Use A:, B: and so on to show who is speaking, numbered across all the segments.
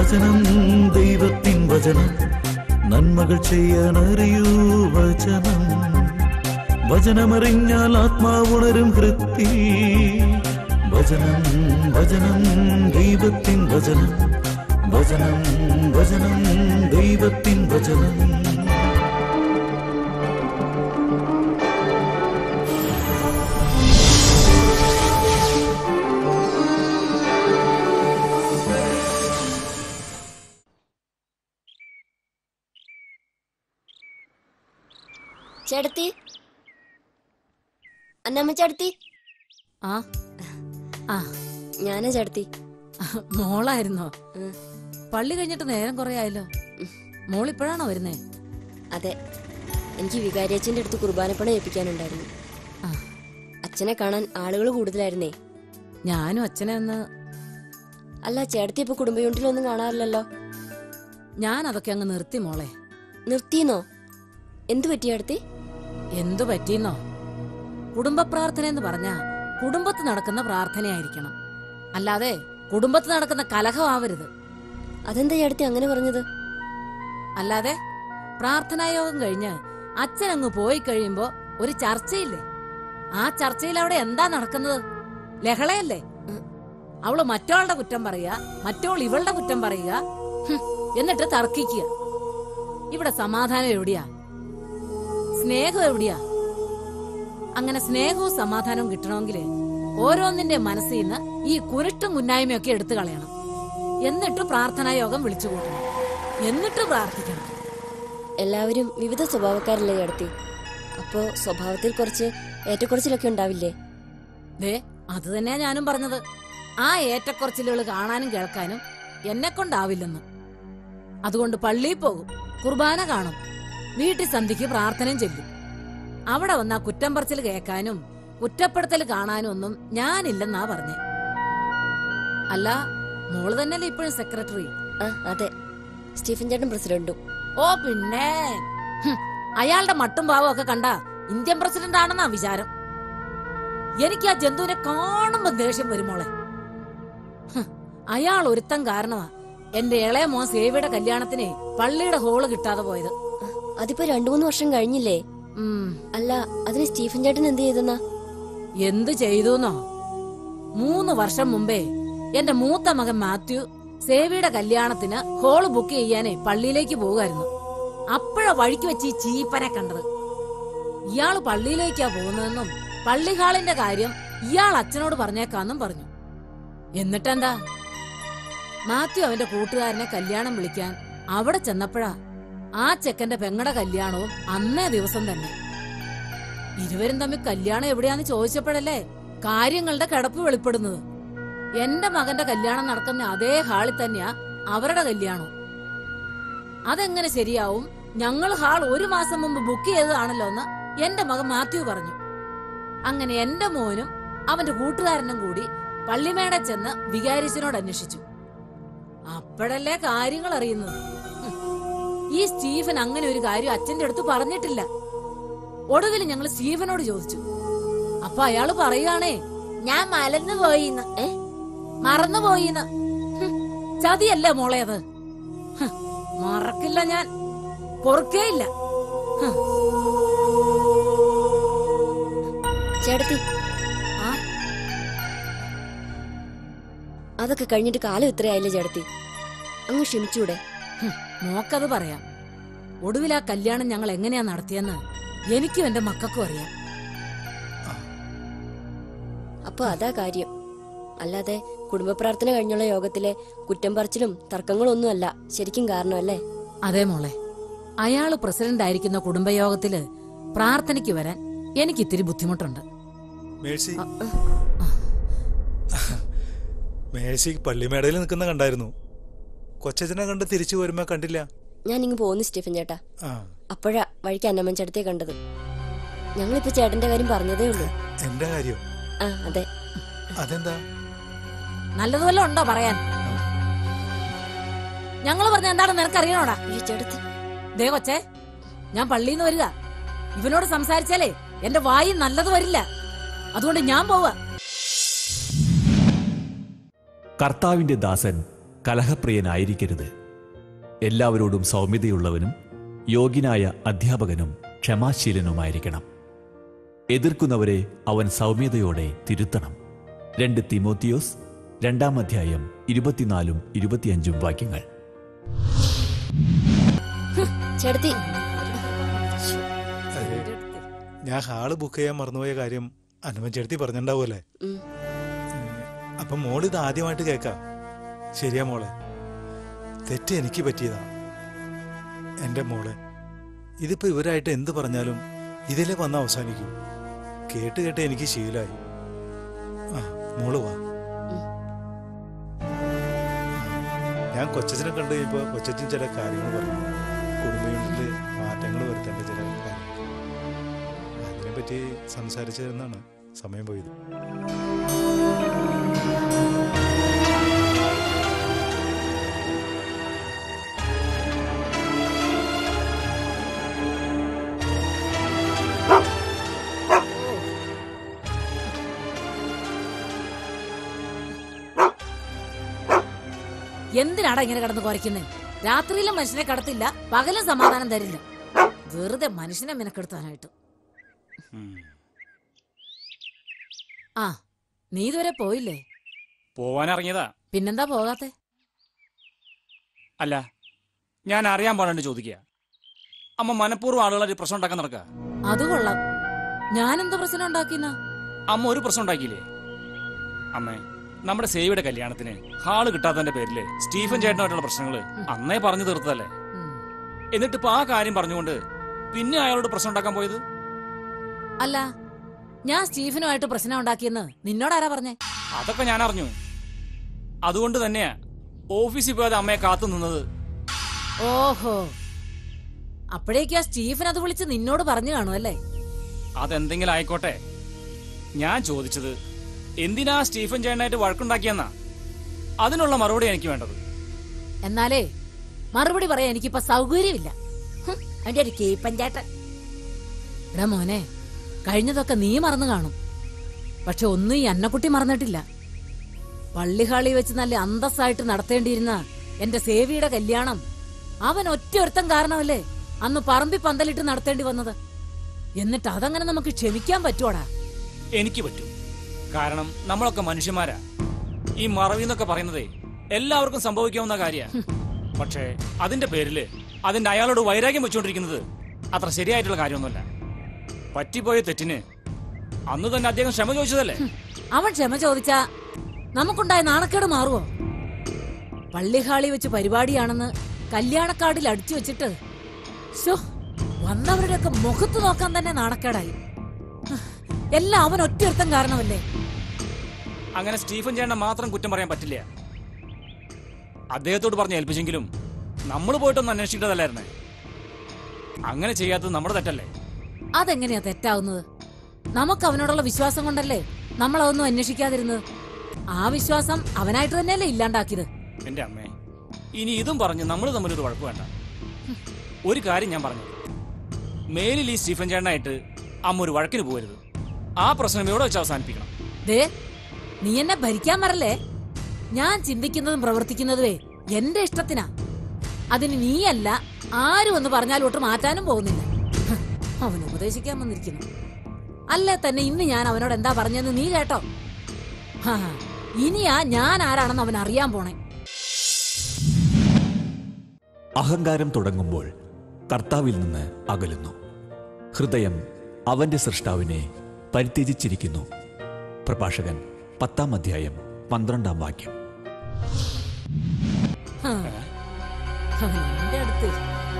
A: വചനം ദൈവത്തിൻ വചനം നന്മകൾ ചെയ്യാൻ അറിയൂ വചനം വചനമറിഞ്ഞാൽ ആത്മാവുണരും ഹൃത്തി വചനം വചനം ദൈവത്തിൻ വചനം വചനം വചനം ദൈവത്തിൻ വചനം
B: ചേട്ടത്തി അന്നമ്മ ചേട്ടത്തി
C: ആ ആ
B: ഞാനാ ചേട്ടത്തി
C: മോളായിരുന്നോ
B: ഉം.
C: പള്ളി കഴിഞ്ഞിട്ട് നേരം കുറെ ആയല്ലോ മോൾ ഇപ്പോഴാണോ വരുന്നേ
B: അതെ എനിക്ക് വികാരിയച്ഛൻ്റെ അടുത്ത് കുർബാനപ്പണം ഏൽപ്പിക്കാനുണ്ടായിരുന്നു
C: ആ
B: അച്ഛനെ കാണാൻ ആളുകൾ കൂടുതലായിരുന്നേ
C: ഞാനും അച്ഛനെ ഒന്ന്
B: അല്ല ചേട്ടത്തി ഇപ്പൊ കുടുംബയൂണിറ്റിലൊന്നും കാണാറില്ലല്ലോ
C: ഞാൻ അതൊക്കെ അങ്ങ് നിർത്തി മോളെ
B: നിർത്തിയെന്നോ എന്തു പറ്റി ചേട്ടത്തി
C: എന്തു പറ്റിയെന്നോ കുടുംബ പ്രാർത്ഥന എന്ന് പറഞ്ഞാ കുടുംബത്ത് നടക്കുന്ന പ്രാർത്ഥനയായിരിക്കണം അല്ലാതെ കുടുംബത്ത് നടക്കുന്ന കലഹമാവരുത്
B: അതെന്താ ചേട്ടത്തി അങ്ങനെ പറഞ്ഞത്
C: അല്ലാതെ പ്രാർത്ഥനായോഗം കഴിഞ്ഞ് അച്ഛൻ അങ്ങ് പോയി കഴിയുമ്പോ ഒരു ചർച്ചയില്ലേ ആ ചർച്ചയിൽ അവിടെ എന്താ നടക്കുന്നത് ലഹളയല്ലേ അവള് മറ്റോളുടെ കുറ്റം പറയുക മറ്റോൾ ഇവളുടെ കുറ്റം പറയുക ഹും, എന്നിട്ട് തർക്കിക്കുക ഇവിടെ സമാധാനം എവിടെയാ സ്നേഹം എവിടെയാ അങ്ങനെ സ്നേഹവും സമാധാനവും കിട്ടണമെങ്കിൽ ഓരോന്നിന്റെ മനസ്സിൽ നിന്ന് ഈ കുരുട്ടും കുന്നായ്മയൊക്കെ എടുത്തു കളയണം എന്നിട്ട് പ്രാർത്ഥനാ യോഗം വിളിച്ചു കൂട്ടണം എന്നിട്ട് പ്രാർത്ഥിക്കണം
B: എല്ലാവരും വിവിധ സ്വഭാവക്കാരല്ലേ ചേട്ടത്തി അപ്പോ സ്വഭാവത്തിൽ കുറച്ച് ഏറ്റക്കുറച്ചിലൊക്കെ ഉണ്ടാവില്ലേ
C: ദേ അത് തന്നെയാ ഞാനും പറഞ്ഞത് ആ ഏറ്റക്കുറച്ചിലുകൾ കാണാനും കേൾക്കാനും എന്നെ കൊണ്ടാവില്ലെന്ന് അതുകൊണ്ട് പള്ളിയിൽ പോകും കുർബാന കാണും വീട്ടിൽ സന്ധിക്ക് പ്രാർത്ഥനയും ചെല്ലും അവിടെ വന്നാ കുറ്റം പറച്ചിൽ കേൾക്കാനും കുറ്റപ്പെടുത്തൽ കാണാനും ഒന്നും ഞാനില്ലെന്നാ പറഞ്ഞേ അല്ല മോള് തന്നെയല്ലേ ഇപ്പോഴും സെക്രട്ടറി
B: ആ അതെ സ്റ്റീഫൻ ചേട്ടൻ പ്രസിഡന്റും
C: ഓ പിന്നെ ഹും, അയാളുടെ മട്ടും ഭാവം ഒക്കെ കണ്ട ഇന്ത്യൻ പ്രസിഡന്റ് ആണെന്നാ വിചാരം എനിക്ക് ആ ജന്തുവിനെ കാണുമ്പോ ദേഷ്യം വരുമോളെ ഹും, അയാൾ ഒരുത്തം കാരണമാ എന്റെ ഇളയ മോൻ സേവിയുടെ കല്യാണത്തിന് പള്ളിയുടെ ഹോള് കിട്ടാതെ പോയത്
B: അതിപ്പോ രണ്ടു മൂന്ന് വർഷം കഴിഞ്ഞില്ലേ
C: ഉം,
B: അല്ല അതിന് സ്റ്റീഫൻ ചേട്ടൻ എന്ത് ചെയ്തെന്നാ
C: എന്ത് ചെയ്തുന്നോ മൂന്ന് വർഷം മുമ്പേ എന്റെ മൂത്ത മകൻ മാത്യു സേവിയുടെ കല്യാണത്തിന് ഹോള് ബുക്ക് ചെയ്യാനേ പള്ളിയിലേക്ക് പോകുമായിരുന്നു അപ്പോഴാ വഴിക്ക് വെച്ച് ഈ ചീപ്പനെ കണ്ടത് ഇയാള് പള്ളിയിലേക്കാ പോകുന്നതെന്നും പള്ളി ഹാളിന്റെ കാര്യം ഇയാൾ അച്ഛനോട് പറഞ്ഞേക്കാന്നും പറഞ്ഞു എന്നിട്ടെന്താ മാത്യു അവന്റെ കൂട്ടുകാരനെ കല്യാണം വിളിക്കാൻ അവിടെ ചെന്നപ്പോഴാ ആ ചെക്കന്റെ പെങ്ങടെ കല്യാണവും അന്നേ ദിവസം തന്നെ ഇരുവരും തമ്മിൽ കല്യാണം എവിടെയാന്ന് ചോദിച്ചപ്പോഴല്ലേ കാര്യങ്ങളുടെ കിടപ്പ് വെളിപ്പെടുന്നത് എന്റെ മകന്റെ കല്യാണം നടക്കുന്ന അതേ ഹാളിൽ തന്നെയാ അവരുടെ കല്യാണം അതെങ്ങനെ ശരിയാവും ഞങ്ങൾ ഹാൾ ഒരു മാസം മുമ്പ് ബുക്ക് ചെയ്തതാണല്ലോ എന്ന് എന്റെ മകൻ മാത്യു പറഞ്ഞു അങ്ങനെ എന്റെ മോനും അവന്റെ കൂട്ടുകാരനും കൂടി പള്ളിമേട ചെന്ന് വികാരിച്ചനോട് അന്വേഷിച്ചു അപ്പോഴല്ലേ കാര്യങ്ങൾ അറിയുന്നത് ഹും. ഈ സ്റ്റീഫൻ അങ്ങനെ ഒരു കാര്യം അച്ഛന്റെ അടുത്ത് പറഞ്ഞിട്ടില്ല ഒടുവിൽ ഞങ്ങൾ സ്റ്റീഫനോട് ചോദിച്ചു അപ്പൊ അയാള് പറയുകയാണേ ഞാൻ മലന്നു പോയിന്ന് ഏ മറന്നു പോയിന്ന് ഹും, ചതിയല്ലേ മോളെ അത് ഹ്, മറക്കില്ല ഞാൻ പൊറുക്കേയില്ല ഹ്,
B: ചേട്ടത്തി
C: ആ
B: അതൊക്കെ കഴിഞ്ഞിട്ട് കാലം ഇത്രയായില്ലേ ചേട്ടത്തി അങ്ങ് ക്ഷമിച്ചൂടെ
C: ഹും, മോക്കത് പറയാം ഒടുവിൽ ആ കല്യാണം ഞങ്ങൾ എങ്ങനെയാ നടത്തിയെന്ന് എനിക്കും എന്റെ മക്കൾക്കും അറിയാം
B: അപ്പൊ അതാ കാര്യം അല്ലാതെ കുടുംബ പ്രാർത്ഥന കഴിഞ്ഞുള്ള യോഗത്തിലെ കുറ്റം പറച്ചിലും തർക്കങ്ങളും ഒന്നുമല്ല ശരിക്കും കാരണമല്ലേ
C: അതെ മോളെ അയാള് പ്രസിഡന്റ് ആയിരിക്കുന്ന കുടുംബയോഗത്തില് പ്രാർത്ഥനയ്ക്ക് വരാൻ എനിക്ക് ഇത്തിരി ബുദ്ധിമുട്ടുണ്ട്
D: മേഴ്സി മേഴ്സി പള്ളിമേടയിൽ നിൽക്കുന്ന കണ്ടായിരുന്നു കൊച്ചച്ഛനെ കണ്ട് തിരിച്ചു വരുമ്പോ കണ്ടില്ല
B: ഞാൻ ഇങ്ങ് പോകുന്നു സ്റ്റീഫൻ ചേട്ടാ
D: ആ
B: അപ്പോഴാ വഴിക്ക് അന്നമ്മൻ ചേട്ടത്തെ കണ്ടത് ഞങ്ങളിപ്പോ ചേട്ടന്റെ കാര്യം പറഞ്ഞതേ ഉള്ളൂ
D: എന്റെ കാര്യം
B: ആ അതെ
D: അതെന്താ
C: നല്ലതുവല്ലോ ഉണ്ടോ പറയാൻ ഞങ്ങൾ പറഞ്ഞ എന്താണെന്ന് നിനക്കറിയണോടാ
B: അയ്യോ ചേട്ടത്തി
C: ദേ കൊച്ചേ ഞാൻ പള്ളിയിൽ നിന്ന് വരിക ഇവനോട് സംസാരിച്ചാലേ എന്റെ വായി നല്ലത് വരില്ല അതുകൊണ്ട് ഞാൻ പോവാ
E: കർത്താവിന്റെ ദാസൻ കലഹപ്രിയനായിരിക്കരുത് എല്ലാവരോടും സൗമ്യതയുള്ളവനും യോഗ്യനായ അധ്യാപകനും ക്ഷമാശീലനുമായിരിക്കണം എതിർക്കുന്നവരെ അവൻ സൗമ്യതയോടെ തിരുത്തണം രണ്ട് തിമോത്തിയോസ് രണ്ടാം അധ്യായം ഇരുപത്തിനാലും ഇരുപത്തിയഞ്ചും വാക്യങ്ങൾ
B: ചേട്ടത്തി
D: ഞാൻ ഹാള് ബുക്ക് ചെയ്യാൻ മറന്നുപോയ കാര്യം അനുമൻ ചേർത്തി പറഞ്ഞിട്ടുണ്ടാവുമല്ലേ
B: ഉം.
D: അപ്പൊ മോള് ഇത് ആദ്യമായിട്ട് കേൾക്കാം ശരിയാ മോളെ തെറ്റ് എനിക്ക് പറ്റിയതാ എന്റെ മോളെ ഇതിപ്പോ ഇവരായിട്ട് എന്ത് പറഞ്ഞാലും ഇതിലെ വന്ന് അവസാനിക്കൂ കേട്ട് കേട്ട് എനിക്ക് ശീലായി ആ മോള് വാ ഞാൻ കൊച്ചച്ഛനെ കണ്ടു കഴിഞ്ഞപ്പോ കൊച്ചച്ഛൻ ചില കാര്യങ്ങൾ പറഞ്ഞു കുടുംബ യൂണിറ്റില് മാറ്റങ്ങൾ വരുത്തേണ്ട ചില കാര്യങ്ങൾ അതിനെപ്പറ്റി സംസാരിച്ചതെന്നാണ് സമയം പോയത്
C: എന്തിനാടാ ഇങ്ങനെ കിടന്ന് കുറയ്ക്കുന്നേ രാത്രിയിലും മനുഷ്യനെ കടത്തില്ല പകലും സമാധാനം തരില്ല വെറുതെ മനുഷ്യനെ മിനക്കെടുത്താനായിട്ട് ആ നീ ഇതുവരെ പോയില്ലേ
F: പോവാനിറങ്ങിയതാ
C: പിന്നെന്താ പോകാത്തെ
F: അല്ല ഞാൻ അറിയാൻ പാടാണ്ട് ചോദിക്കുക അമ്മ മനഃപൂർവ്വം ആളുകളെ പ്രശ്നം ഉണ്ടാക്കാൻ നടക്കുക
C: അത് കൊള്ളാം ഞാനെന്താ പ്രശ്നം ഉണ്ടാക്കിന്ന
F: അമ്മ ഒരു പ്രശ്നം ഉണ്ടാക്കിയില്ലേ അമ്മേ നമ്മുടെ സേവിയുടെ കല്യാണത്തിന് ഹാള് കിട്ടാത്തതിന്റെ പേരില് സ്റ്റീഫൻ ചേട്ടനുമായിട്ടുള്ള പ്രശ്നങ്ങള് അന്നേ പറഞ്ഞു തീർത്തതല്ലേ എന്നിട്ട് ഇപ്പൊ ആ കാര്യം പറഞ്ഞുകൊണ്ട് പിന്നെ അയാളോട് പ്രശ്നം ഉണ്ടാക്കാൻ പോയത്
C: അല്ല ഞാൻ സ്റ്റീഫനുമായിട്ട് പ്രശ്നം ഉണ്ടാക്കിയെന്ന് നിന്നോടാരാ പറഞ്ഞേ
F: അതൊക്കെ ഞാൻ അറിഞ്ഞു അതുകൊണ്ട് തന്നെയാ ഓഫീസിൽ പോയത് അമ്മയെ കാത്തു നിന്നത്
C: ഓഹോ അപ്പോഴേക്കാ സ്റ്റീഫൻ അത് വിളിച്ച് നിന്നോട് പറഞ്ഞു കാണും അല്ലേ
F: അതെന്തെങ്കിലും ആയിക്കോട്ടെ ഞാൻ ചോദിച്ചത് എന്തിനാ സ്റ്റീഫൻ ചേട്ടനായിട്ട് വഴക്കുണ്ടാക്കിയെന്നാ അതിനുള്ള മറുപടി എനിക്ക് വേണ്ടത്
C: എന്നാലേ മറുപടി പറയാൻ എനിക്കിപ്പോ സൗകര്യമില്ല ഹും, അവന്റെ ഒരു കേപ്പഞ്ചാട്ടൻ എടാ മോനെ കഴിഞ്ഞതൊക്കെ നീ മറന്നു കാണും പക്ഷെ ഒന്നും ഈ അന്നക്കുട്ടി മറന്നിട്ടില്ല പള്ളിഹാളി വെച്ച് നല്ല അന്തസ്സായിട്ട് നടത്തേണ്ടിയിരുന്ന എന്റെ സേവിയുടെ കല്യാണം അവൻ ഒറ്റ ഒരുത്തൻ കാരണമല്ലേ അന്ന് പറമ്പി പന്തലിട്ട് നടത്തേണ്ടി വന്നത് എന്നിട്ട് അതങ്ങനെ നമുക്ക് ക്ഷമിക്കാൻ പറ്റുവാടാ
F: എനിക്ക് പറ്റും കാരണം നമ്മളൊക്കെ മനുഷ്യന്മാരാ ഈ മറവി എന്നൊക്കെ പറയുന്നതേ എല്ലാവർക്കും സംഭവിക്കാവുന്ന കാര്യ പക്ഷേ അതിന്റെ പേരില് അതിന്റെ അയാളോട് വൈരാഗ്യം വെച്ചുകൊണ്ടിരിക്കുന്നത് അത്ര ശരിയായിട്ടുള്ള കാര്യമൊന്നുമല്ല പറ്റിപ്പോയ തെറ്റിന് അന്ന് തന്നെ അദ്ദേഹം ക്ഷമ ചോദിച്ചതല്ലേ
C: അവൻ ക്ഷമ ചോദിച്ചാ നമുക്കുണ്ടായ നാണക്കേട് മാറുവോ പള്ളിഹാളി വെച്ച് പരിപാടിയാണെന്ന് കല്യാണക്കാർഡിൽ അടിച്ചു വെച്ചിട്ട് ശോ, വന്നവരുടെയൊക്കെ മുഖത്ത് നോക്കാൻ തന്നെ നാണക്കേടായി എല്ലാം അവൻ ഒറ്റയൊരുത്തൻ കാരണമല്ലേ
F: അങ്ങനെ സ്റ്റീഫൻ ചേട്ടനെ മാത്രം കുറ്റം പറയാൻ പറ്റില്ല അദ്ദേഹത്തോട് പറഞ്ഞ് ഏൽപ്പിച്ചെങ്കിലും നമ്മൾ പോയിട്ടൊന്ന് അന്വേഷിക്കേണ്ടതല്ലായിരുന്നേ അങ്ങനെ ചെയ്യാത്തത് നമ്മുടെ തെറ്റല്ലേ
C: അതെങ്ങനെയാ തെറ്റാവുന്നത് നമുക്ക് അവനോടുള്ള വിശ്വാസം കൊണ്ടല്ലേ നമ്മൾ അതൊന്നും അന്വേഷിക്കാതിരുന്നത് ആ വിശ്വാസം അവനായിട്ട് തന്നെയല്ലേ ഇല്ലാണ്ടാക്കിയത്
F: എന്റെ അമ്മേ ഇനി ഇതും പറഞ്ഞ് നമ്മൾ തമ്മിലൊരു വഴക്ക് വേണ്ട ഒരു കാര്യം ഞാൻ പറഞ്ഞു മേലിൽ ഈ സ്റ്റീഫൻ ചേട്ടനായിട്ട് അമ്മ ഒരു വഴക്കിന് പോകരുത് ആ പ്രശ്നം ഇവിടെ വെച്ച് അവസാനിപ്പിക്കണം
C: ദേ നീ എന്നെ ഭരിക്കാൻ വരല്ലേ ഞാൻ ചിന്തിക്കുന്നതും പ്രവർത്തിക്കുന്നതുവേ എന്റെ ഇഷ്ടത്തിനാ അതിന് നീയല്ല ആരും ഒന്ന് പറഞ്ഞാൽ ഒട്ട് മാറ്റാനും പോകുന്നില്ല ഹ്, അവൻ ഉപദേശിക്കാൻ വന്നിരിക്കുന്നു അല്ലേ തന്നെ ഇന്ന് ഞാൻ അവനോട് എന്താ പറഞ്ഞതെന്ന് നീ കേട്ടോ ഹാ, ഇനിയാ ഞാൻ ആരാണെന്ന് അവൻ അറിയാൻ പോണേ
E: അഹങ്കാരം തുടങ്ങുമ്പോൾ കർത്താവിൽ നിന്ന് അകലുന്നു ഹൃദയം അവന്റെ സൃഷ്ടാവിനെ പരിത്യജിച്ചിരിക്കുന്നു പ്രഭാഷകൻ പത്താം അധ്യായം പന്ത്രണ്ടാം വാക്യം
C: ഹാ, അവൻ എന്റെ അടുത്ത്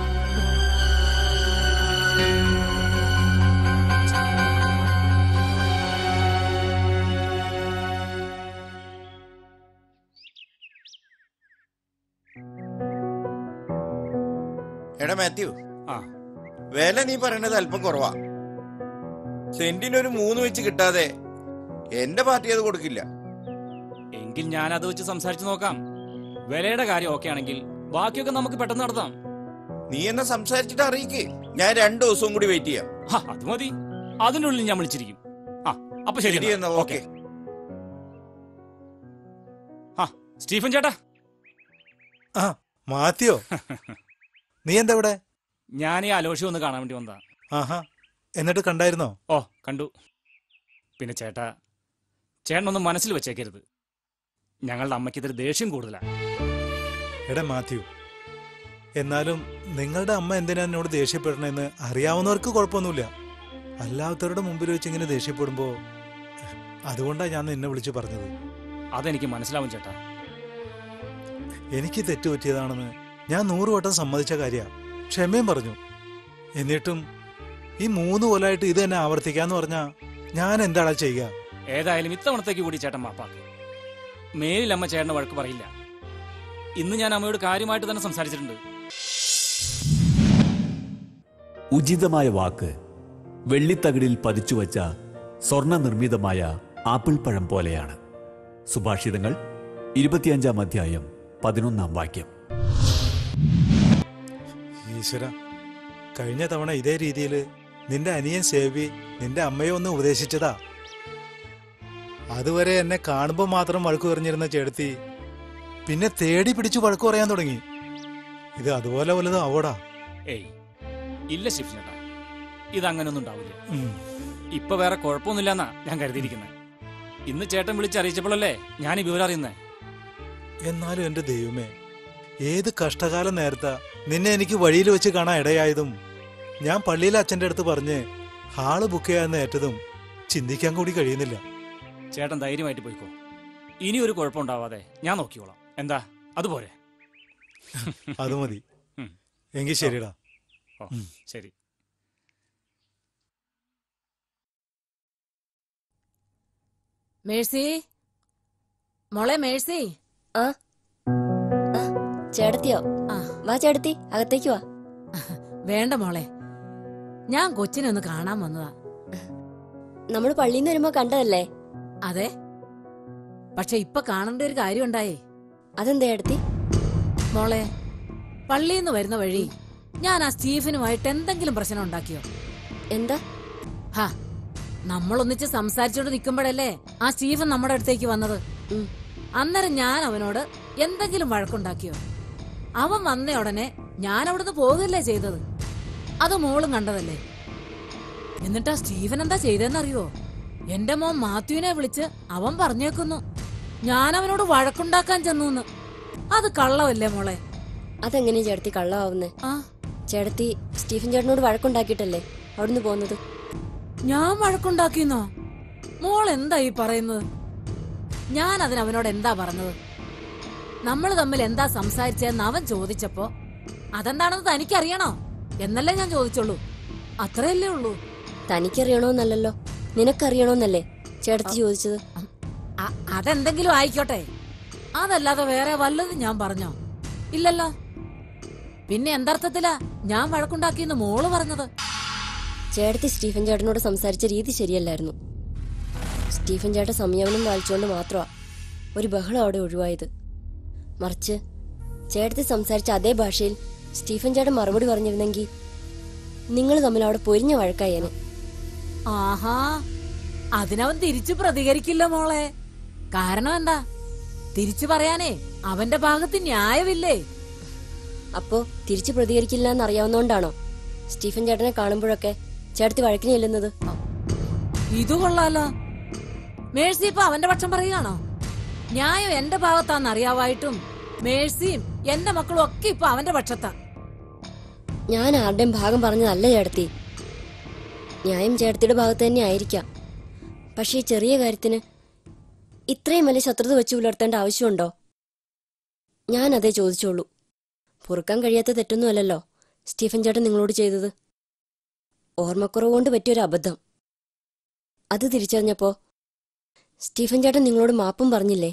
G: എടാ മാത്യു
F: ആ
G: വില നീ പറയണത് അല്പം കുറവാ സെന്റിനൊരു മൂന്ന് വെച്ച് കിട്ടാതെ എന്റെ പാർട്ടി അത് കൊടുക്കില്ല
F: എങ്കിൽ ഞാൻ അത് വെച്ച് സംസാരിച്ചു നോക്കാം വിലയുടെ കാര്യം ഓക്കെ ആണെങ്കിൽ ബാക്കിയൊക്കെ നമുക്ക് പെട്ടെന്ന് നടത്താം
G: നീ എന്നെ സംസാരിച്ചിട്ട് അറിയിക്ക് ഞാൻ രണ്ടു ദിവസവും കൂടി വെയിറ്റ് ചെയ്യാം
F: ഹാ, അത് മതി അതിനുള്ളിൽ ഞാൻ വിളിച്ചിരിക്കും ആ അപ്പൊ ശരി
G: ശരി എന്നാ
F: എന്നാ.
G: ഓക്കെ
F: ആ സ്റ്റീഫൻ ചേട്ടാ
D: ആ മാത്തിയോ നീ എന്താ ഇവിടെ
F: ഞാൻ ഈ അലോഷി ഒന്ന് കാണാൻ വേണ്ടി വന്നതാ
D: ആഹാ എന്നിട്ട് കണ്ടായിരുന്നോ
F: ഓ കണ്ടു പിന്നെ ചേട്ടാ ചേട്ടനൊന്നും മനസ്സിൽ വെച്ചേക്കരുത് ഞങ്ങളുടെ അമ്മയ്ക്ക് ഇതൊരു ദേഷ്യം കൂടുതലാ
D: എടാ മാത്യു എന്നാലും നിങ്ങളുടെ അമ്മ എന്തിനാ എന്നോട് ദേഷ്യപ്പെടണമെന്ന് അറിയാവുന്നവർക്ക് കുഴപ്പമൊന്നുമില്ല അല്ലാത്തവരുടെ മുമ്പിൽ വെച്ച് ഇങ്ങനെ ദേഷ്യപ്പെടുമ്പോ അതുകൊണ്ടാണ് ഞാൻ നിന്നെ വിളിച്ചു പറഞ്ഞത്
F: അതെനിക്ക് മനസ്സിലാവും ചേട്ടാ
D: എനിക്ക് തെറ്റുപറ്റിയതാണെന്ന് ഞാൻ നൂറ് വട്ടം സമ്മതിച്ച കാര്യ ക്ഷമയും പറഞ്ഞു എന്നിട്ടും ഈ മൂന്ന് കൊല്ലമായിട്ട് ഇത് തന്നെ ആവർത്തിക്കാന്ന് പറഞ്ഞാ ഞാൻ എന്താടാ ചെയ്യുക
F: ഏതായാലും ഇത്തവണത്തേക്ക് കൂടി ചേട്ടൻ മാപ്പാക്ക് മേലിൽ അമ്മ ചേട്ടന് വഴക്ക് പറയില്ല ഇന്ന് ഞാൻ അമ്മയോട് കാര്യമായിട്ട് തന്നെ സംസാരിച്ചിട്ടുണ്ട്
E: ഉചിതമായ വാക്ക് വെള്ളിത്തകിടിൽ പതിച്ചുവച്ച സ്വർണ്ണ നിർമ്മിതമായ ആപ്പിൾ പഴം പോലെയാണ് സുഭാഷിതങ്ങൾ ഇരുപത്തിയഞ്ചാം അധ്യായം പതിനൊന്നാം വാക്യം
D: ഈശ്വര കഴിഞ്ഞ തവണ ഇതേ രീതിയിൽ നിന്റെ അനിയൻ സേവി നിന്റെ അമ്മയെ ഒന്ന് ഉപദേശിച്ചതാ അതുവരെ എന്നെ കാണുമ്പോൾ മാത്രം വഴക്കു പറഞ്ഞിരുന്ന ചേടത്തി പിന്നെ തേടി പിടിച്ചു വഴക്കു പറയാൻ തുടങ്ങി ഇത് അതുപോലെ വല്ലതും ആവോടാ
F: ഏയ് ഇല്ല ശിവ് ചേട്ടാ ഇതങ്ങനൊന്നും ഉണ്ടാവില്ല
D: ഉം.
F: ഇപ്പൊ വേറെ കുഴപ്പമൊന്നുമില്ലെന്നാ ഞാൻ കരുതിയിരിക്കുന്നത് ഇന്ന് ചേട്ടൻ വിളിച്ചറിയിച്ചപ്പോഴല്ലേ ഞാൻ ഈ വിവരം അറിയുന്നേ
D: എന്നാലും എന്റെ ദൈവമേ ഏത് കഷ്ടകാലം നേരത്താ നിന്നെ എനിക്ക് വഴിയിൽ വെച്ച് കാണാൻ ഇടയായതും ഞാൻ പള്ളിയിലെ അച്ഛന്റെ അടുത്ത് പറഞ്ഞ് ഹാള് ബുക്ക് ചെയ്യാന്ന് ഏറ്റതും ചിന്തിക്കാൻ കൂടി കഴിയുന്നില്ല
F: ചേട്ടൻ ധൈര്യമായിട്ട് പോയിക്കോ ഇനി ഒരു കുഴപ്പമുണ്ടാവാതെ ഞാൻ നോക്കിക്കോളാം എന്താ അതുപോലെ
D: അത് മതി
F: ഉം.
D: എങ്കിൽ ശരിടാ
F: ഓ ശരി
C: മേഴ്സി മോളെ മേഴ്സി
B: ആ ആ, ചേട്ടത്തിയോ
C: ആ
B: വാ ചേട്ടത്തി അകത്തേക്ക് വാ
C: വേണ്ട മോളെ ഞാൻ കൊച്ചിനെ ഒന്ന് കാണാൻ വന്നതാ
B: നമ്മൾ പള്ളിയിൽ നിന്ന് വരുമ്പോ കണ്ടതല്ലേ
C: അതെ പക്ഷെ ഇപ്പൊ കാണേണ്ട ഒരു കാര്യം ഉണ്ടായേ
B: അതെന്താ ചേട്ടത്തി
C: മോളെ പള്ളിയിൽ നിന്ന് വരുന്ന വഴി ഞാൻ ആ സ്റ്റീഫനുമായിട്ട് എന്തെങ്കിലും പ്രശ്നം ഉണ്ടാക്കിയോ
B: എന്താ
C: ഹാ നമ്മൾ ഒന്നിച്ച് സംസാരിച്ചോണ്ട് നിൽക്കുമ്പോഴല്ലേ ആ സ്റ്റീഫൻ നമ്മുടെ അടുത്തേക്ക് വന്നത്
B: ഉം.
C: അന്നേരം ഞാൻ അവനോട് എന്തെങ്കിലും വഴക്കുണ്ടാക്കിയോ അവൻ വന്ന ഉടനെ ഞാൻ അവിടുന്ന് പോകുകയല്ലേ ചെയ്തത് അത് മോളും കണ്ടതല്ലേ എന്നിട്ട് ആ സ്റ്റീഫൻ എന്താ ചെയ്തെന്നറിയോ എന്റെ മോൻ മാത്യുവിനെ വിളിച്ച് അവൻ പറഞ്ഞേക്കുന്നു ഞാൻ അവനോട് വഴക്കുണ്ടാക്കാൻ ചെന്നു അത് കള്ളമല്ലേ മോളെ
B: അതെങ്ങനെയാ ചേട്ടത്തി കള്ളമാവുന്നേ
C: ആ
B: ചേട്ടത്തി സ്റ്റീഫൻ ചേട്ടനോട് വഴക്കുണ്ടാക്കിയിട്ടല്ലേ അവിടുന്ന് പോകുന്നത്
C: ഞാൻ വഴക്കുണ്ടാക്കിന്നോ മോൾ എന്താ ഈ പറയുന്നത് ഞാൻ അതിന് അവനോട് എന്താ പറഞ്ഞത് നമ്മൾ തമ്മിൽ എന്താ സംസാരിച്ചതെന്ന് അവൻ ചോദിച്ചപ്പോ അതെന്താണെന്ന് തനിക്കറിയണോ എന്നല്ലേ ഞാൻ ചോദിച്ചുള്ളൂ അത്രയല്ലേ ഉള്ളൂ
B: തനിക്കറിയണോന്നല്ലല്ലോ നിനക്കറിയണോന്നല്ലേ ചേട്ടത്തി ചോദിച്ചത്
C: അ- അതെന്തെങ്കിലും ആയിക്കോട്ടെ അതല്ലാതെ വേറെ വല്ലതും ഞാൻ പറഞ്ഞോ ഇല്ലല്ലോ പിന്നെ എന്തർത്ഥത്തിലാ ഞാൻ വഴക്കുണ്ടാക്കിയെന്ന് മോള് പറഞ്ഞത്
B: ചേട്ടത്തി സ്റ്റീഫൻ ചേട്ടനോട് സംസാരിച്ച രീതി ശരിയല്ലായിരുന്നു സ്റ്റീഫൻ ചേട്ടൻ സംയമനം പാലിച്ചുകൊണ്ട് മാത്രമാ ഒരു ബഹളം അവിടെ ഒഴിവായത് മറിച്ച് ചേട്ടത്തി സംസാരിച്ച അതേ ഭാഷയിൽ സ്റ്റീഫൻ ചേട്ടൻ മറുപടി പറഞ്ഞിരുന്നെങ്കിൽ നിങ്ങൾ തമ്മിൽ അവിടെ പൊരിഞ്ഞ വഴക്കായേനെ
C: ആഹാ അതിനവൻ തിരിച്ചു പ്രതികരിക്കില്ല മോളെ കാരണം എന്താ തിരിച്ചു പറയാനേ അവന്റെ ഭാഗത്ത് ന്യായമില്ലേ
B: അപ്പോ തിരിച്ചു പ്രതികരിക്കില്ല എന്നറിയാവുന്നോണ്ടാണോ സ്റ്റീഫൻ ചേട്ടനെ കാണുമ്പോഴൊക്കെ ചേട്ടത്തി വഴക്കിന് ചെല്ലുന്നത്
C: ഇത് കൊള്ളാലോ മേഴ്സി ഇപ്പൊ അവന്റെ പക്ഷം പറയുകയാണോ ന്യായം എന്റെ ഭാഗത്താന്ന് അറിയാവായിട്ടും മേഴ്സിയും എന്റെ മക്കളും ഒക്കെ ഇപ്പൊ അവന്റെ പക്ഷത്താ
B: ഞാൻ ആരുടെയും ഭാഗം പറഞ്ഞതല്ല ചേട്ടത്തി ന്യായം ചേട്ടത്തിയുടെ ഭാഗത്ത് തന്നെ ആയിരിക്കാം പക്ഷേ ഈ ചെറിയ കാര്യത്തിന് ഇത്രയും വലിയ ശത്രുത വെച്ച് പുലർത്തേണ്ട ആവശ്യമുണ്ടോ ഞാൻ അതേ ചോദിച്ചോളൂ പൊറുക്കാൻ കഴിയാത്ത തെറ്റൊന്നുമല്ലല്ലോ സ്റ്റീഫൻ ചേട്ടൻ നിങ്ങളോട് ചെയ്തത് ഓർമ്മക്കുറവ് കൊണ്ട് പറ്റിയൊരു അബദ്ധം അത് തിരിച്ചറിഞ്ഞപ്പോ സ്റ്റീഫൻ ചേട്ടൻ നിങ്ങളോട് മാപ്പും പറഞ്ഞില്ലേ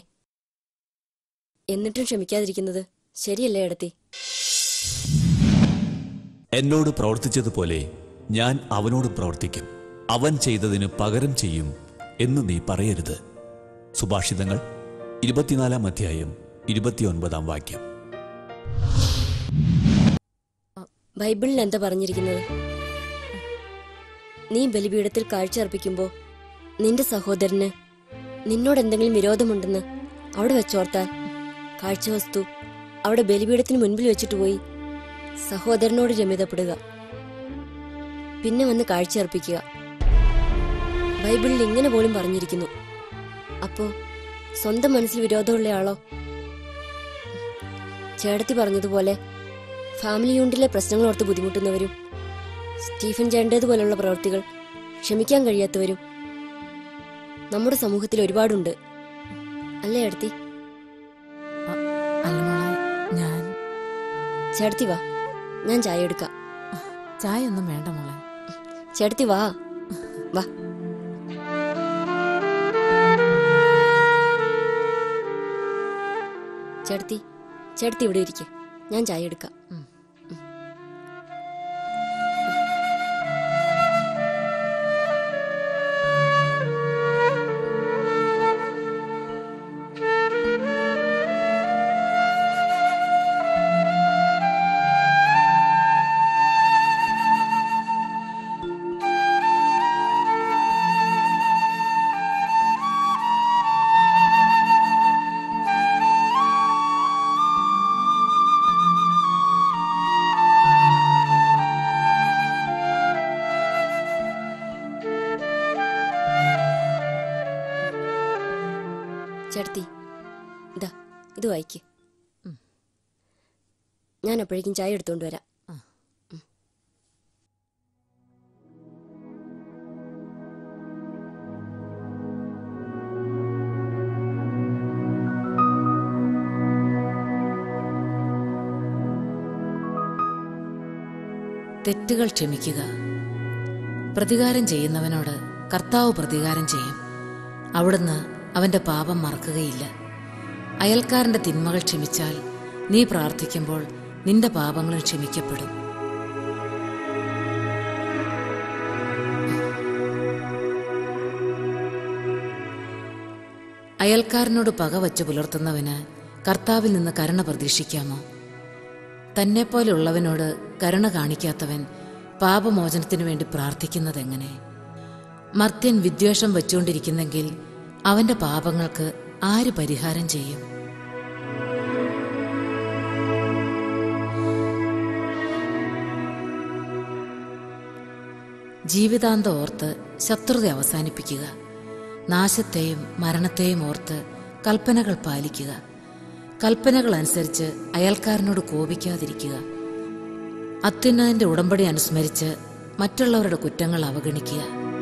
B: എന്നിട്ടും ക്ഷമിക്കാതിരിക്കുന്നത് ശരിയല്ലേ ഏടത്തി
E: എന്നോട് പ്രവർത്തിച്ചതുപോലെ ഞാൻ അവനോട് പ്രവർത്തിക്കും അവൻ ചെയ്തതിന് പകരം ചെയ്യും എന്ന് നീ പറയരുത് സുഭാഷിതങ്ങൾ ഇരുപത്തിനാലാം അധ്യായം ഇരുപത്തിയൊൻപതാം വാക്യം
B: ബൈബിളിൽ എന്താ പറഞ്ഞിരിക്കുന്നത് നീ ബലിപീഠത്തിൽ കാഴ്ച അർപ്പിക്കുമ്പോൾ നിന്റെ സഹോദരന് നിന്നോട് എന്തെങ്കിലും വിരോധമുണ്ടെന്ന് അവിടെ വെച്ചോർത്താൽ കാഴ്ചവസ്തു അവിടെ ബലിപീഠത്തിന് മുൻപിൽ വെച്ചിട്ട് പോയി സഹോദരനോട് രമിതപ്പെടുക പിന്നെ വന്ന് കാഴ്ചയർപ്പിക്കുക ബൈബിളിൽ ഇങ്ങനെ പോലും പറഞ്ഞിരിക്കുന്നു അപ്പോ സ്വന്തം മനസ്സിൽ വിരോധമുള്ള ആളോ ചേടത്തി പറഞ്ഞതുപോലെ ഫാമിലി യൂണിറ്റിലെ പ്രശ്നങ്ങൾ ഓർത്ത് ബുദ്ധിമുട്ടുന്നവരും സ്റ്റീഫൻ ചേണ്ടതുപോലുള്ള പ്രവൃത്തികൾ ക്ഷമിക്കാൻ കഴിയാത്തവരും നമ്മുടെ സമൂഹത്തിൽ ഒരുപാടുണ്ട് അല്ലേ അടുത്തി
C: അല്ല മോളെ ഞാൻ
B: ചേട്ടത്തി വാ ഞാൻ ചായ എടുക്കാം
C: ചായ ഒന്നും വേണ്ട മോളെ
B: ചേട്ടത്തി വാ വാ ചേട്ടത്തി ചേട്ടത്തി ഇവിടെ ഇരിക്കെ ഞാൻ ചായ എടുക്കാം
C: ഉം.
B: ചേട്ടത്തി ഇതാ ഇത് വായിക്ക് ഞാൻ അപ്പോഴേക്കും ചായ എടുത്തുകൊണ്ട് വരാം
C: തെറ്റുകൾ ക്ഷമിക്കുക പ്രതികാരം ചെയ്യുന്നവനോട് കർത്താവ് പ്രതികാരം ചെയ്യും അവിടുന്ന് അവന്റെ പാപം മറക്കുകയില്ല അയൽക്കാരന്റെ തിന്മകൾ ക്ഷമിച്ചാൽ നീ പ്രാർത്ഥിക്കുമ്പോൾ നിന്റെ പാപങ്ങളും ക്ഷമിക്കപ്പെടും അയൽക്കാരനോട് പക വച്ച് പുലർത്തുന്നവന് കർത്താവിൽ നിന്ന് കരുണ പ്രതീക്ഷിക്കാമോ തന്നെപ്പോലുള്ളവനോട് കരുണ കാണിക്കാത്തവൻ പാപമോചനത്തിനു വേണ്ടി പ്രാർത്ഥിക്കുന്നതെങ്ങനെ മർത്യൻ വിദ്വേഷം വച്ചുകൊണ്ടിരിക്കുന്നെങ്കിൽ അവന്റെ പാപങ്ങൾക്ക് ആര് പരിഹാരം ചെയ്യും ജീവിതാന്ത ഓർത്ത് ശത്രുത അവസാനിപ്പിക്കുക നാശത്തെയും മരണത്തെയും ഓർത്ത് കൽപ്പനകൾ പാലിക്കുക കൽപ്പനകൾ അനുസരിച്ച് അയൽക്കാരനോട് കോപിക്കാതിരിക്കുക അത്യുന്നതിന്റെ ഉടമ്പടി അനുസ്മരിച്ച് മറ്റുള്ളവരുടെ കുറ്റങ്ങൾ അവഗണിക്കുക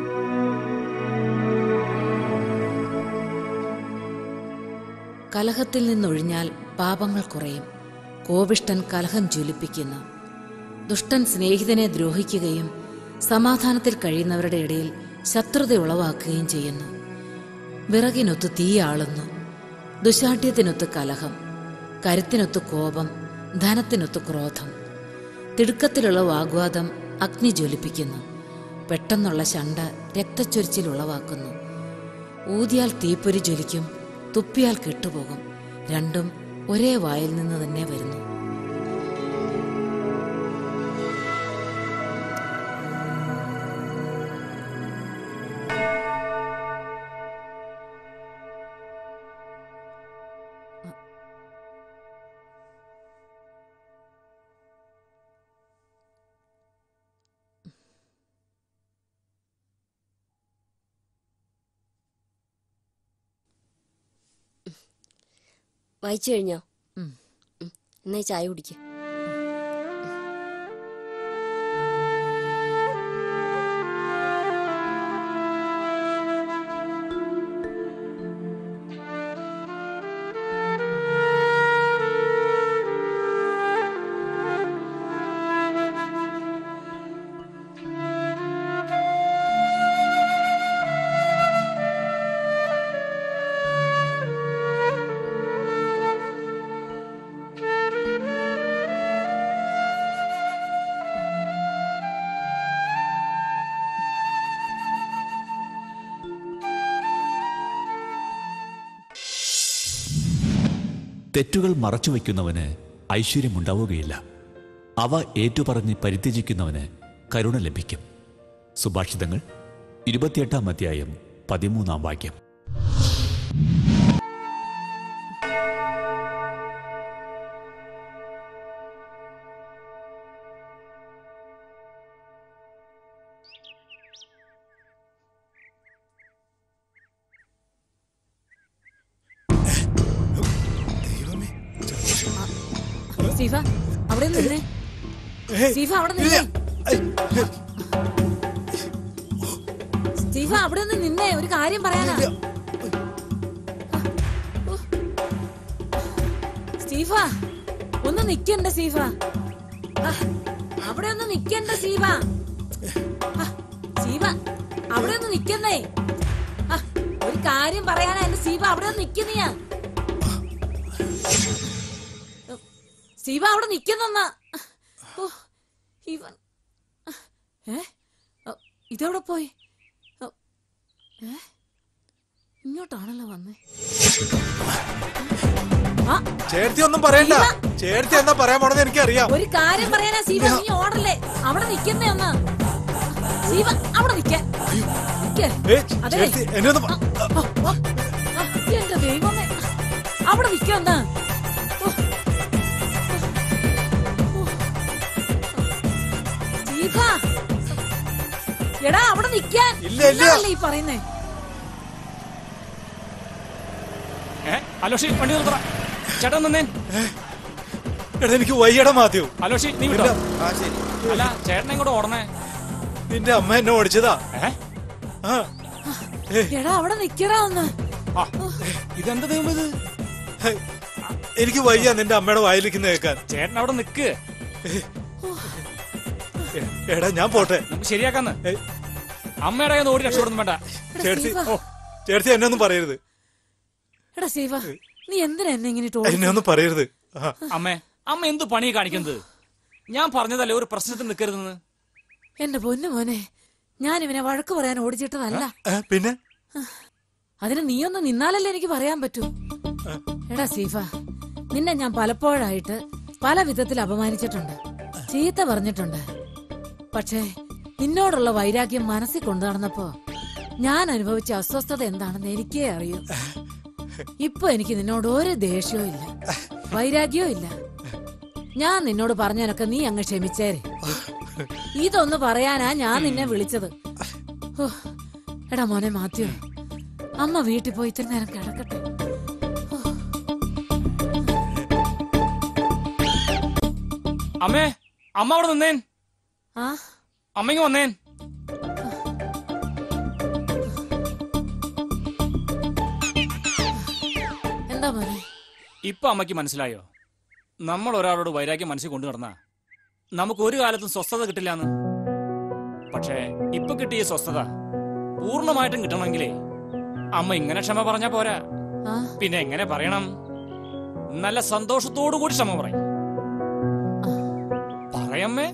C: കലഹത്തിൽ നിന്നൊഴിഞ്ഞാൽ പാപങ്ങൾ കുറയും കോപിഷ്ടൻ കലഹം ജ്വലിപ്പിക്കുന്നു ദുഷ്ടൻ സ്നേഹിതനെ ദ്രോഹിക്കുകയും സമാധാനത്തിൽ കഴിയുന്നവരുടെ ഇടയിൽ ശത്രുത ഉളവാക്കുകയും ചെയ്യുന്നു വിറകിനൊത്ത് തീ ആളുന്നു ദുശാഠ്യത്തിനൊത്ത് കലഹം കരുത്തിനൊത്ത് കോപം ധനത്തിനൊത്ത് ക്രോധം തിടുക്കത്തിലുള്ള വാഗ്വാദം അഗ്നി ജ്വലിപ്പിക്കുന്നു പെട്ടെന്നുള്ള ശണ്ട രക്തച്ചൊരിച്ചിൽ ഉളവാക്കുന്നു ഊതിയാൽ തീപ്പൊരി ജ്വലിക്കും തുപ്പിയാൽ കെട്ടുപോകും രണ്ടും ഒരേ വായിൽ നിന്ന് തന്നെ വരുന്നു
B: വായിച്ചു കഴിഞ്ഞോ
C: ഉം.
B: ഉം. എന്നാ ഈ ചായ കുടിക്കുക
E: തെറ്റുകൾ മറച്ചുവെക്കുന്നവന് ഐശ്വര്യമുണ്ടാവുകയില്ല അവ ഏറ്റുപറഞ്ഞ് പരിത്യജിക്കുന്നവന് കരുണ ലഭിക്കും സുഭാഷിതങ്ങൾ ഇരുപത്തിയെട്ടാം അധ്യായം പതിമൂന്നാം വാക്യം
C: സ്റ്റീഫ അവിടെ നിന്നേ സ്റ്റീഫ അവിടെ നിന്നേ സ്റ്റീഫ അവിടെ ഒന്ന് നിന്നേ ഒരു കാര്യം പറയാനാ ഓ. സ്റ്റീഫ ഒന്ന് നിക്കണ്ട സ്റ്റീഫ ആ, അവിടെ ഒന്ന് നിക്കണ്ട സ്റ്റീഫ ആ, സ്റ്റീഫ അവിടെ ഒന്ന് നിക്കുന്നേ ആ, ഒരു കാര്യം പറയാനാ എന്റെ സ്റ്റീഫ അവിടെ ഒന്ന് നിക്കുന്നയാ സ്റ്റീവ അവിടെ നിക്കുന്നെന്നാ ഓ ഇവൻ ഏ ഓ, ഇതെവിടെ പോയി ഓ, ഏ ഇങ്ങോട്ടാണല്ലോ വന്നേ ആ
D: ചേർത്തി ഒന്നും പറയണ്ട ചേർത്തി എന്താ പറയാൻ പോണെന്ന് എനിക്കറിയാം
C: ഒരു കാര്യം പറയാനാ സീവ നീ ഓർഡറല്ലേ അവിടെ നിക്കുന്നേ ഒന്ന് സീവ അവിടെ നിക്കാൻ നിക്ക്.
D: ഏ,
C: അതെ.
D: ചേർത്തി എന്നെ ഒന്ന് പ-
C: ആ, ആ, ആ, ആ, എന്റെ ദൈവമേ അവിടെ നിക്കൊന്ന് എടാ അവിടെ നിക്കാൻ
D: ഇല്ല, ഇല്ല.
C: എന്നാണല്ലേ ഈ പറയുന്നേ
F: ഏ അലോഷി വണ്ടി നിർത്തറ ചേട്ടൻ നിന്നേ
D: എടാ എനിക്ക് വയ്യട മാത്യു
F: അലോഷി നീ വിട്ടോ
G: ആ ശരി
F: അല്ല ചേട്ടനെ ഇങ്ങോട്ട് ഓടണേ
D: നിന്റെ അമ്മ എന്നെ ഓടിച്ചതാ
F: ഏ
D: ആ
C: എടാ അവിടെ നിക്കടാ ഒന്ന്
F: ആ ഇതെന്താ ദൈവം ഇത്
D: ഹേ, എനിക്ക് വയ്യ നിന്റെ അമ്മയുടെ വായിലിരിക്കുന്ന കേൾക്കാൻ
F: ചേട്ടൻ അവിടെ നിക്ക്
D: എ- എടാ ഞാൻ പോട്ടെ
F: നമുക്ക് ശരിയാക്കാന്ന്
D: ഏയ്,
F: അമ്മയുടെ കയ്യിൽ നിന്ന് ഓടി രക്ഷപ്പെടുന്നു വേണ്ട
C: എടാ
D: ചേർത്തി
C: സീവ,
D: ഓ ചേർത്തി എന്നെ ഒന്നും പറയരുത്
C: എടാ സീവ നീ എന്തിനാ എന്നെ ഇങ്ങനെ ഇട്ട്
D: എന്നെ
C: ഓടിച്ചത്?
D: ഒന്നും പറയരുത് ആ,
F: അമ്മേ അമ്മ എന്ത് പണി കാണിക്കുന്നത് ഞാൻ പറഞ്ഞതല്ലേ ഒരു പ്രശ്നത്തിന് നിൽക്കരുതെന്ന്
C: എന്റെ പൊന്നു മോനെ ഞാൻ ഇവനെ വഴക്ക് പറയാൻ ഓടിച്ചിട്ടതല്ല
D: ഏ, പിന്നെ
C: അതിന് നീയൊന്ന് നിന്നാലല്ലേ എനിക്ക് പറയാൻ പറ്റൂ എടാ സീഫ നിന്നെ ഞാൻ പലപ്പോഴായിട്ട് പല വിധത്തിൽ അപമാനിച്ചിട്ടുണ്ട് ചീത്ത പറഞ്ഞിട്ടുണ്ട് പക്ഷേ നിന്നോടുള്ള വൈരാഗ്യം മനസ്സിൽ കൊണ്ടു നടന്നപ്പോ ഞാൻ അനുഭവിച്ച അസ്വസ്ഥത എന്താണെന്ന് എനിക്കേ അറിയൂ ഇപ്പൊ എനിക്ക് നിന്നോട് ഒരു ദേഷ്യവും ഇല്ല വൈരാഗ്യവും ഇല്ല ഞാൻ നിന്നോട് പറഞ്ഞതിനൊക്കെ നീ അങ്ങ് ക്ഷമിച്ചേരെ ഇതൊന്ന് പറയാനാ ഞാൻ നിന്നെ വിളിച്ചത് ഹോ, എടാ മോനെ മാത്യു അമ്മ വീട്ടിൽ പോയി ഇത്തിരി നേരം കിടക്കട്ടെ
F: അമ്മേ അമ്മ അവിടെ നിന്നേൻ
C: ആ
F: അമ്മയ്ക്ക് വന്നേൻ
C: എന്താ മോനെ
F: ഇപ്പൊ അമ്മയ്ക്ക് മനസ്സിലായോ നമ്മൾ ഒരാളോട് വൈരാഗ്യം മനസ്സിൽ കൊണ്ടു നടന്ന നമുക്ക് ഒരു കാലത്തും സ്വസ്ഥത കിട്ടില്ലാന്ന് പക്ഷേ ഇപ്പൊ കിട്ടിയ സ്വസ്ഥത പൂർണ്ണമായിട്ടും കിട്ടണമെങ്കിലേ അമ്മ ഇങ്ങനെ ക്ഷമ പറഞ്ഞാ പോരാ
C: ആ
F: പിന്നെ എങ്ങനെ പറയണം നല്ല സന്തോഷത്തോടു കൂടി ക്ഷമ പറയും പറയമ്മേ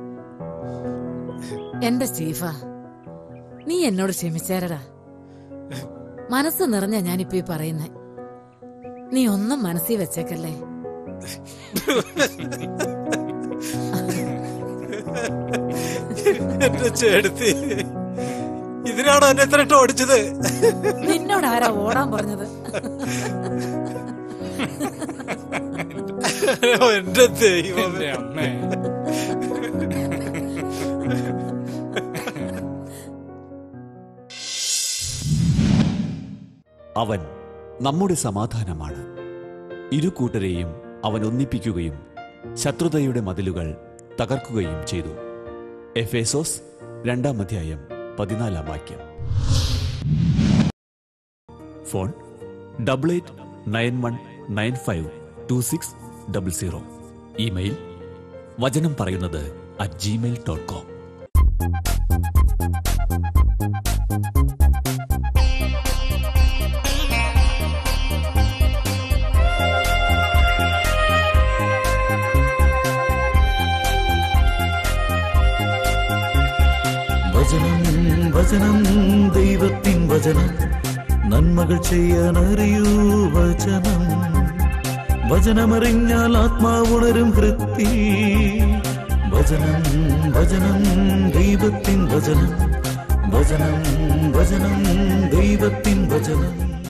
C: എന്റെ സ്റ്റീഫ നീ എന്നോട് ക്ഷമിച്ചേരടാ മനസ്സ് നിറഞ്ഞ ഞാനിപ്പോ ഈ പറയുന്നേ നീ ഒന്നും മനസ്സിൽ വെച്ചേക്കല്ലേ
D: എന്റെ ചേട്ടത്തി ഇതിനാണോ എന്നെ എത്ര ഇട്ട് ഓടിച്ചത്
C: നിന്നോട് ആരാ ഓടാൻ പറഞ്ഞത്
D: ഓ, എന്റെ ദൈവം
F: എന്റെ അമ്മേ
E: അവൻ നമ്മുടെ സമാധാനമാണ് ഇരു കൂട്ടരെയും അവൻ ഒന്നിപ്പിക്കുകയും ശത്രുതയുടെ മതിലുകൾ തകർക്കുകയും ചെയ്തു എഫേസോസ് രണ്ടാം അധ്യായം പതിനാലാം വാക്യം phone double eight nine one nine five two six double zero email വചനം പറയുന്നത് അറ്റ് ജിമെയിൽ ഡോട്ട് കോം
A: വചനം വചനം ദൈവത്തിൻ വചനം നന്മകൾ ചെയ്യാൻ അറിയൂ വചനം വചനമറിഞ്ഞാൽ ആത്മാവുണരും വൃത്തി വചനം വചനം ദൈവത്തിൻ വചനം വചനം വചനം ദൈവത്തിൻ വചനം